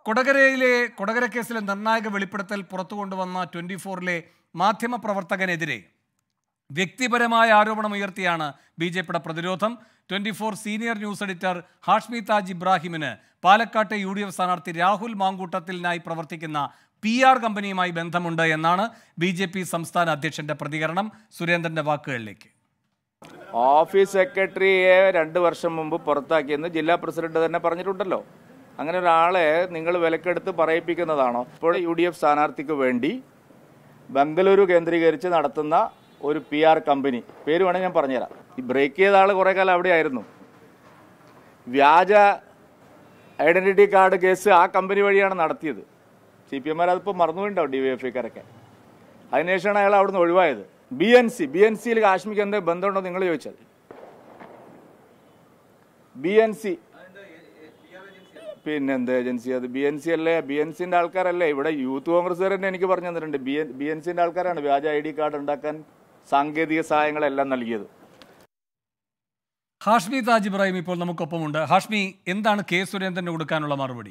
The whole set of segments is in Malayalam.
കൊടകരയിലെ കൊടകര കേസിലെ നിർണായക വെളിപ്പെടുത്തൽ പുറത്തു കൊണ്ടുവന്ന ട്വന്റി ഫോറിലെ മാധ്യമപ്രവർത്തകനെതിരെ വ്യക്തിപരമായ ആരോപണം ഉയർത്തിയാണ് ബി ജെ പിയുടെ പ്രതിരോധം twenty four senior news editor Hashmi Taj ഇബ്രാഹിമിന് പാലക്കാട്ടെ യു ഡി എഫ് സ്ഥാനാർത്ഥി രാഹുൽ മാങ്കൂട്ടത്തിലിനായി പ്രവർത്തിക്കുന്ന പി ആർ കമ്പനിയുമായി ബന്ധമുണ്ട് എന്നാണ് ബി ജെ പി സംസ്ഥാന അധ്യക്ഷന്റെ പ്രതികരണം സുരേന്ദ്രന്റെ വാക്കുകളിലേക്ക് ഓഫീസ് സെക്രട്ടറിയെ രണ്ട് വർഷം മുമ്പ് പുറത്താക്കിയെന്ന് ജില്ലാ പ്രസിഡന്റ് തന്നെ പറഞ്ഞിട്ടുണ്ടല്ലോ അങ്ങനെ ഒരാളെ നിങ്ങൾ വിലക്കെടുത്ത് പറയിപ്പിക്കുന്നതാണോ ഇപ്പോൾ യു ഡി എഫ് സ്ഥാനാർത്ഥിക്ക് വേണ്ടി ബംഗളൂരു കേന്ദ്രീകരിച്ച് നടത്തുന്ന ഒരു പി ആർ കമ്പനി പേര് വേണമെങ്കിൽ ഞാൻ പറഞ്ഞുതരാം ഈ ബ്രേക്ക് ചെയ്ത ആൾ കുറേ കാലം അവിടെ ആയിരുന്നു വ്യാജ ഐഡന്റിറ്റി കാർഡ് കേസ് ആ കമ്പനി വഴിയാണ് നടത്തിയത് സി പി എമാർ അതിപ്പോൾ മറന്നുപോയിട്ടുണ്ടാവും ഡി വൈ എഫ് ഐക്കാരൊക്കെ അതിനുശേഷമാണ് അയാൾ അവിടുന്ന് ഒഴിവായത് B N C B N സിയിൽ കാശ്മീർക്ക് എന്ത് ബന്ധമുണ്ടോ നിങ്ങൾ ചോദിച്ചത് ബി എൻ സി പിന്നെന്ത് ഏജൻസി അത് ബി എൻ സി അല്ലേ ബി എൻ സിന്റെ ആൾക്കാരല്ലേ ഇവിടെ യൂത്ത് കോൺഗ്രസ്സുകാർ തന്നെ എനിക്ക് പറഞ്ഞു തന്നിട്ടുണ്ട് ബി എൻ ബി എൻ സിന്റെ ആൾക്കാരാണ് വ്യാജ ഐ ഡി കാർഡ് ഉണ്ടാക്കാൻ സാങ്കേതിക സഹായങ്ങളെല്ലാം നൽകിയത് ഹാഷ്മി താജ് ഇബ്രാഹിം ഇപ്പോൾ നമുക്കൊപ്പമുണ്ട് ഹാഷ്മി എന്താണ് കെ സുരേന്ദ്രന് കൊടുക്കാനുള്ള മറുപടി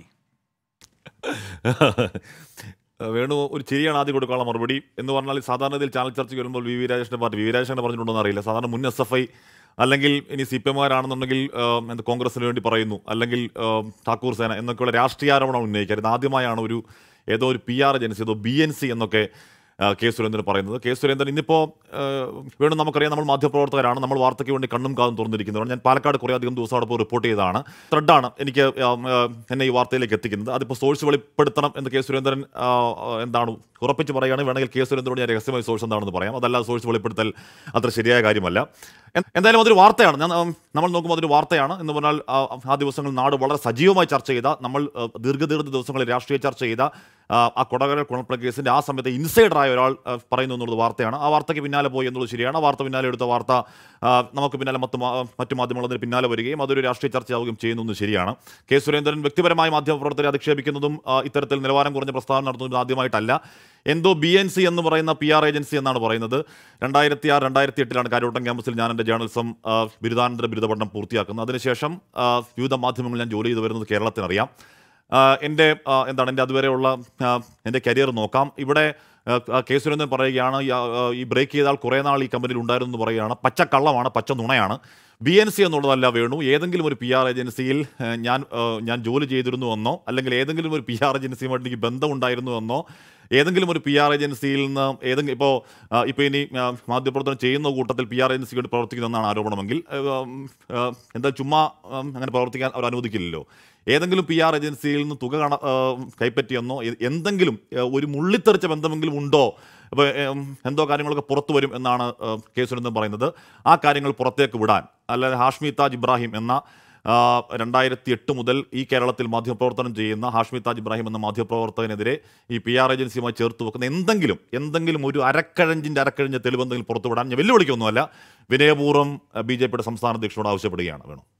വേണു ഒരു ചിരിയാണ് ആദ്യം കൊടുക്കാനുള്ള മറുപടി എന്ന് പറഞ്ഞാൽ സാധാരണ ഇതിൽ ചാനൽ ചർച്ചയ്ക്ക് വരുമ്പോൾ വി വി രാജേഷിന്റെ പാർട്ടി വി വി രാജേഷിനെ പറഞ്ഞിട്ടുണ്ടോ അറിയില്ല സാധാരണ മുൻ എസ് എഫ് ഐ അല്ലെങ്കിൽ ഇനി സി പി എമാരാണെന്നുണ്ടെങ്കിൽ എന്ത് കോൺഗ്രസിന് വേണ്ടി പറയുന്നു അല്ലെങ്കിൽ ഏം, ഠാക്കൂർ സേന എന്നൊക്കെയുള്ള രാഷ്ട്രീയ ആരോപണം ഉന്നയിക്കരുത് ആദ്യമായാണ് ഒരു ഏതോ ഒരു പി ആർ ഏജൻസി ഏതോ ബി എൻ സി എന്നൊക്കെ ആ, കെ സുരേന്ദ്രൻ പറയുന്നത് കെ സുരേന്ദ്രൻ ഇന്നിപ്പോൾ വീണ്ടും നമുക്കറിയാം നമ്മൾ മാധ്യമപ്രവർത്തകരാണ് നമ്മൾ വാർത്തയ്ക്ക് വേണ്ടി കണ്ണും കാതും തുറന്നിരിക്കുന്നതാണ് ഞാൻ പാലക്കാട് കുറേ അധികം ദിവസം അവിടെ പോയി റിപ്പോർട്ട് ചെയ്തതാണ് ത്രെഡാണ് എനിക്ക് ആ, ആ, എന്നെ ഈ വാർത്തയിലേക്ക് എത്തിക്കുന്നത് അതിപ്പോൾ സോഴ്സ് വെളിപ്പെടുത്തണം എന്ന് കെ സുരേന്ദ്രൻ ആ, ആ, എന്താണ് ഉറപ്പിച്ച് പറയുകയാണെങ്കിൽ വേണമെങ്കിൽ കെ സുരേന്ദ്രനോട് ഞാൻ രഹസ്യമായ സോഴ്സ് എന്താണെന്ന് പറയാം അതല്ലാതെ സോഴ്സ് വെളിപ്പെടുത്തൽ അത്ര ശരിയായ കാര്യമല്ല എ- എന്തായാലും അതൊരു വാർത്തയാണ് ഞാൻ, ആ, നമ്മൾ നോക്കുമ്പോൾ അതൊരു വാർത്തയാണ് എന്ന് പറഞ്ഞാൽ ആ, ആ ദിവസങ്ങൾ നാട് വളരെ സജീവമായി ചർച്ച ചെയ്ത നമ്മൾ ആ, ദീർഘദീർഘ ദിവസങ്ങളിൽ രാഷ്ട്രീയ ചർച്ച ചെയ്ത ആ, ആ കൊടകര കുണപ്ല കേസിന്റെ ആ സമയത്ത് ഇൻസൈഡറായ ഒരാൾ ആ, പറയുന്നു എന്നുള്ളത് വാർത്തയാണ് ആ വാർത്തയ്ക്ക് പിന്നാലെ പോയി എന്നുള്ളത് ശരിയാണ് ആ വാർത്ത പിന്നാലെ എടുത്ത വാർത്ത ആ, നമുക്ക് പിന്നാലെ മറ്റ് മാ- മറ്റു മാധ്യമങ്ങൾ അതിന് പിന്നാലെ വരികയും അതൊരു രാഷ്ട്രീയ ചർച്ചയാവുകയും ചെയ്യുന്നത് ശരിയാണ് കെ സുരേന്ദ്രൻ വ്യക്തിപരമായി മാധ്യമപ്രവർത്തകരെ അധിക്ഷേപിക്കുന്നതും ആ, ഇത്തരത്തിൽ നിലവാരം കുറഞ്ഞ പ്രസ്താവന നടത്തുന്നതും ആദ്യമായിട്ടല്ല എന്തോ ബി എൻ സി എന്ന് പറയുന്ന പി ആർ ഏജൻസി എന്നാണ് പറയുന്നത് രണ്ടായിരത്തി ആറ് രണ്ടായിരത്തി എട്ടിലാണ് കാരോട്ടം ക്യാമ്പസിൽ ഞാൻ എൻ്റെ ജേർണലിസം ആ, ബിരുദാനന്തര ബിരുദ പഠനം പൂർത്തിയാക്കുന്നത് അതിനുശേഷം ആ, വിവിധ മാധ്യമങ്ങളിൽ ഞാൻ ജോലി ചെയ്തു വരുന്നത് കേരളത്തിനറിയാം ആ, എൻ്റെ ആ, എന്താണ് എൻ്റെ അതുവരെയുള്ള ആ, എൻ്റെ കരിയർ നോക്കാം ഇവിടെ ആ, ആ, കെ സുരേന്ദ്രൻ പറയുകയാണ് ഈ, ആ, ഈ ബ്രേക്ക് ചെയ്താൽ കുറേ നാൾ ഈ കമ്പനിയിൽ ഉണ്ടായിരുന്നു എന്ന് പറയുകയാണ് പച്ച കള്ളമാണ് പച്ച നുണയാണ് ബി എൻ സി എന്നുള്ളതല്ല വേണു ഏതെങ്കിലും ഒരു പി ആർ ഏജൻസിയിൽ ആ, ഞാൻ ആ, ഞാൻ ജോലി ചെയ്തിരുന്നു എന്നോ അല്ലെങ്കിൽ ഏതെങ്കിലും ഒരു പി ആർ ഏജൻസിയുമായിട്ട് എനിക്ക് ബന്ധമുണ്ടായിരുന്നു എന്നോ ഏതെങ്കിലും ഒരു പി ആർ ഏജൻസിയിൽ നിന്ന് ഏതെങ്കിലും ഇപ്പോൾ ഇപ്പോൾ ഇനി ആ, മാധ്യമപ്രവർത്തനം ചെയ്യുന്ന കൂട്ടത്തിൽ പി ആർ ഏജൻസി വേണ്ടി പ്രവർത്തിക്കുന്നതെന്നാണ് ആരോപണമെങ്കിൽ ആ, ആ, എന്താ ചുമ്മാ ആ, അങ്ങനെ പ്രവർത്തിക്കാൻ അവർ അനുവദിക്കില്ലല്ലോ ഏതെങ്കിലും പി ആർ ഏജൻസിയിൽ നിന്ന് തുക കണ ആ, കൈപ്പറ്റിയെന്നോ എ- എന്തെങ്കിലും ആ, ഒരു മുള്ളിത്തെറിച്ച ബന്ധമെങ്കിലും ഉണ്ടോ അപ്പോൾ എന്തോ കാര്യങ്ങളൊക്കെ പുറത്തു വരും എന്നാണ് ആ, കെ സുരേന്ദ്രൻ പറയുന്നത് ആ കാര്യങ്ങൾ പുറത്തേക്ക് വിടാൻ അല്ലാതെ ഹാഷ്മി താജ് ഇബ്രാഹിം എന്ന ആ, രണ്ടായിരത്തി എട്ട് മുതൽ ഈ കേരളത്തിൽ മാധ്യമപ്രവർത്തനം ചെയ്യുന്ന ഹാഷ്മി താജ് ഇബ്രാഹിം എന്ന മാധ്യമപ്രവർത്തകനെതിരെ ഈ പി ആർ ഏജൻസിയുമായി ചേർത്ത് വെക്കുന്ന എന്തെങ്കിലും എന്തെങ്കിലും ഒരു അരക്കഴഞ്ചിൻ്റെ അരക്കഴഞ്ച് തെളിവെന്തെങ്കിലും പുറത്തുവിടാൻ ഞാൻ വെല്ലുവിളിക്കൊന്നുമല്ല വിനയപൂർവ്വം ബി ജെ പിയുടെ സംസ്ഥാന അധ്യക്ഷനോട് ആവശ്യപ്പെടുകയാണ് വേണം